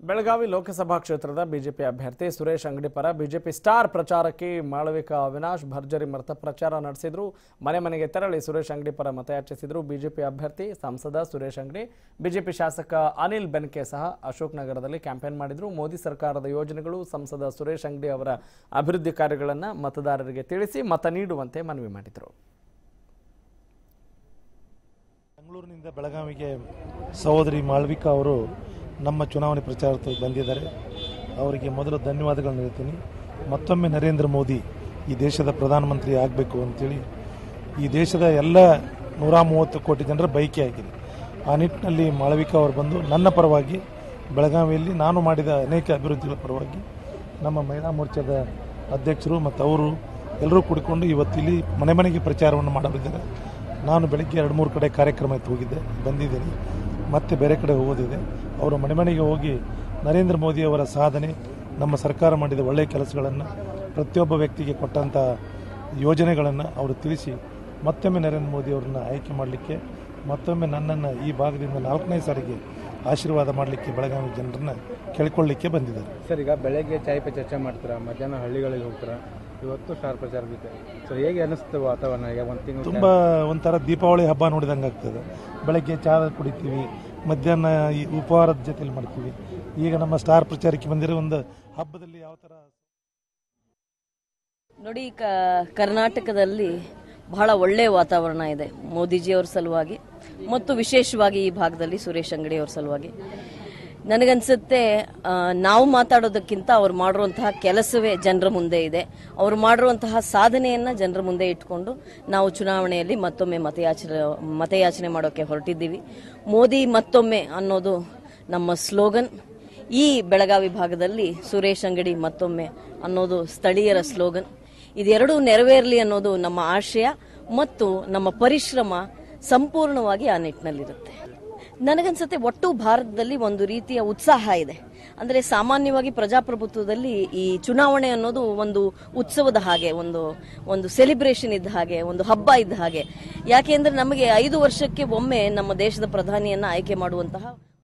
ಬೆಳಗಾವಿ ಲೋಕಸಭಾ ಕ್ಷೇತ್ರದ ಬಿಜೆಪಿ ಅಭ್ಯರ್ಥಿ ಸುರೇಶ್ ಅಂಗಡಿ ಪರ ಬಿಜೆಪಿ ಸ್ಟಾರ್ ಪ್ರಚಾರಕ್ಕೆ ಮಾಳವಿಕಾ ಅವಿನಾಶ್ ಭರ್ಜರಿ ಮರ್ತ ಪ್ರಚಾರ ನಡೆಸಿದ್ರು ಮನೆ ಮನೆಗೆ ತೆರಳಿ ಸುರೇಶ್ ಅಂಗಡಿ ಪರ ಮತಯಾಚಿಸಿದ್ರು ಬಿಜೆಪಿ ಅಭ್ಯರ್ಥಿ ಸಂಸದ ಸುರೇಶ್ ಅಂಗಡಿ ಬಿಜೆಪಿ ಶಾಸಕ ಅನಿಲ್ ಬೆನ್ಕೆ ಸಹ ಅಶೋಕ್ ನಗರದಲ್ಲಿ ಕ್ಯಾಂಪೇನ್ ಮಾಡಿದ್ರು ಮೋದಿ ಸರ್ಕಾರದ ಯೋಜನೆಗಳು ಸಂಸದ ಸುರೇಶ್ ಅಂಗಡಿ ಅವರ ಅಭಿವೃದ್ಧಿ ಕಾರ್ಯಗಳನ್ನು ಮತದಾರರಿಗೆ ತಿಳಿಸಿ ಮತ ನೀಡುವಂತೆ ಮನವಿ ಮಾಡಿದರು ಬೆಂಗಳೂರಿನಿಂದ ಬೆಳಗಾವಿಗೆ ಸಹೋದರಿ ಮಾಳ್ವಿಕಾ ಅವರು ನಮ್ಮ ಚುನಾವಣೆ ಪ್ರಚಾರಕ್ಕೆ ಬಂದಿದ್ದಾರೆ ಅವರಿಗೆ ಮೊದಲು ಧನ್ಯವಾದಗಳನ್ನು ಹೇಳ್ತೀನಿ ಮತ್ತೊಮ್ಮೆ ನರೇಂದ್ರ ಮೋದಿ ಈ ದೇಶದ ಪ್ರಧಾನಮಂತ್ರಿ ಆಗಬೇಕು ಅಂತೇಳಿ ಈ ದೇಶದ ಎಲ್ಲ ನೂರ ಮೂವತ್ತು ಕೋಟಿ ಜನರ ಬಯಕೆ ಆಗಿದೆ ಆ ನಿಟ್ಟಿನಲ್ಲಿ ಮಾಳವಿಕಾ ಅವರು ಬಂದು ನನ್ನ ಪರವಾಗಿ ಬೆಳಗಾವಿಯಲ್ಲಿ ನಾನು ಮಾಡಿದ ಅನೇಕ ಅಭಿವೃದ್ಧಿಗಳ ಪರವಾಗಿ ನಮ್ಮ ಮಹಿಳಾ ಮೋರ್ಚಾದ ಅಧ್ಯಕ್ಷರು ಮತ್ತು ಅವರು ಎಲ್ಲರೂ ಕೂಡಿಕೊಂಡು ಇವತ್ತು ಇಲ್ಲಿ ಮನೆ ಮನೆಗೆ ಪ್ರಚಾರವನ್ನು ಮಾಡಲಿದ್ದಾರೆ ನಾನು ಬೆಳಗ್ಗೆ ಎರಡು ಮೂರು ಕಡೆ ಕಾರ್ಯಕ್ರಮಕ್ಕೆ ಹೋಗಿದ್ದೆ ಬಂದಿದ್ದೀನಿ ಮತ್ತೆ ಬೇರೆ ಕಡೆ ಹೋಗೋದಿದೆ ಅವರು ಮನೆ ಮನೆಗೆ ಹೋಗಿ ನರೇಂದ್ರ ಮೋದಿ ಅವರ ಸಾಧನೆ ನಮ್ಮ ಸರ್ಕಾರ ಮಾಡಿದ ಒಳ್ಳೆಯ ಕೆಲಸಗಳನ್ನು ಪ್ರತಿಯೊಬ್ಬ ವ್ಯಕ್ತಿಗೆ ಕೊಟ್ಟಂಥ ಯೋಜನೆಗಳನ್ನು ಅವರು ತಿಳಿಸಿ ಮತ್ತೊಮ್ಮೆ ನರೇಂದ್ರ ಮೋದಿ ಅವರನ್ನು ಆಯ್ಕೆ ಮಾಡಲಿಕ್ಕೆ ಮತ್ತೊಮ್ಮೆ ನನ್ನನ್ನು ಈ ಭಾಗದಿಂದ ನಾಲ್ಕನೇ ಸಾರಿಗೆ ಆಶೀರ್ವಾದ ಮಾಡಲಿಕ್ಕೆ ಬೆಳಗಾವಿ ಜನರನ್ನ ಕೇಳಿಕೊಳ್ಳಿಕ್ಕೆ ಬಂದಿದ್ದಾರೆ ಸರ್ ಈಗ ಬೆಳಗ್ಗೆ ಚಾಯ್ ಪೆ ಚರ್ಚೆ ಮಾಡ್ತೀರಾ ಮಧ್ಯಾಹ್ನ ಹಳ್ಳಿಗಳಿಗೆ ಹೋಗ್ತೀರಾ ಇವತ್ತು ಸ್ಟಾರ್ ಪ್ರಚಾರ ಜೊತೆ ಸರ್ ಹೇಗೆ ಅನಿಸ್ತು ವಾತಾವರಣ ಈಗ ಒಂದು ತಿಂಗಳು ತುಂಬ ಒಂಥರ ದೀಪಾವಳಿ ಹಬ್ಬ ನೋಡಿದಂಗೆ ಆಗ್ತದೆ ಬೆಳಗ್ಗೆ ಚಹಾ ಕುಡಿತೀವಿ ಮಧ್ಯಾಹ್ನ ಈ ಉಪಹಾರದ ಜೊತೆಲಿ ಮಾಡ್ತೀವಿ ಈಗ ನಮ್ಮ ಸ್ಟಾರ್ ಪ್ರಚಾರಕ್ಕೆ ಬಂದಿರೋ ಒಂದು ಹಬ್ಬದಲ್ಲಿ ಯಾವ ಥರ ನೋಡಿ ಕ ಕರ್ನಾಟಕದಲ್ಲಿ ಬಹಳ ಒಳ್ಳೆಯ ವಾತಾವರಣ ಇದೆ ಮೋದಿಜಿಯವ್ರ ಸಲುವಾಗಿ ಮತ್ತು ವಿಶೇಷವಾಗಿ ಈ ಭಾಗದಲ್ಲಿ ಸುರೇಶ್ ಅಂಗಡಿ ಅವ್ರ ಸಲುವಾಗಿ ನನಗನ್ಸುತ್ತೆ ಆ, ನಾವು ಮಾತಾಡೋದಕ್ಕಿಂತ ಅವ್ರು ಮಾಡಿರುವಂತಹ ಕೆಲಸವೇ ಜನರ ಮುಂದೆ ಇದೆ ಅವ್ರು ಮಾಡಿರುವಂತಹ ಸಾಧನೆಯನ್ನ ಜನರ ಮುಂದೆ ಇಟ್ಕೊಂಡು ನಾವು ಚುನಾವಣೆಯಲ್ಲಿ ಮತ್ತೊಮ್ಮೆ ಮತಯಾಚನೆ ಮತಯಾಚನೆ ಮಾಡೋಕೆ ಹೊರಟಿದ್ದೀವಿ ಮೋದಿ ಮತ್ತೊಮ್ಮೆ ಅನ್ನೋದು ನಮ್ಮ ಸ್ಲೋಗನ್ ಈ ಬೆಳಗಾವಿ ಭಾಗದಲ್ಲಿ ಸುರೇಶ್ ಅಂಗಡಿ ಮತ್ತೊಮ್ಮೆ ಅನ್ನೋದು ಸ್ಥಳೀಯರ ಸ್ಲೋಗನ್ ಇದೆರಡೂ ನೆರವೇರಲಿ ಅನ್ನೋದು ನಮ್ಮ ಆಶಯ ಮತ್ತು ನಮ್ಮ ಪರಿಶ್ರಮ ಸಂಪೂರ್ಣವಾಗಿ ಆ ನಿಟ್ಟಿನಲ್ಲಿರುತ್ತೆ ನನಗನ್ಸುತ್ತೆ ಒಟ್ಟು ಭಾರತದಲ್ಲಿ ಒಂದು ರೀತಿಯ ಉತ್ಸಾಹ ಇದೆ ಅಂದ್ರೆ ಸಾಮಾನ್ಯವಾಗಿ ಪ್ರಜಾಪ್ರಭುತ್ವದಲ್ಲಿ ಈ ಚುನಾವಣೆ ಅನ್ನೋದು ಒಂದು ಉತ್ಸವದ ಹಾಗೆ ಒಂದು ಒಂದು ಸೆಲಿಬ್ರೇಷನ್ ಇದ್ದ ಹಾಗೆ ಒಂದು ಹಬ್ಬ ಇದ್ದ ಹಾಗೆ ಯಾಕೆಂದ್ರೆ ನಮಗೆ ಐದು ವರ್ಷಕ್ಕೆ ಒಮ್ಮೆ ನಮ್ಮ ದೇಶದ ಪ್ರಧಾನಿಯನ್ನ ಆಯ್ಕೆ ಮಾಡುವಂತಹ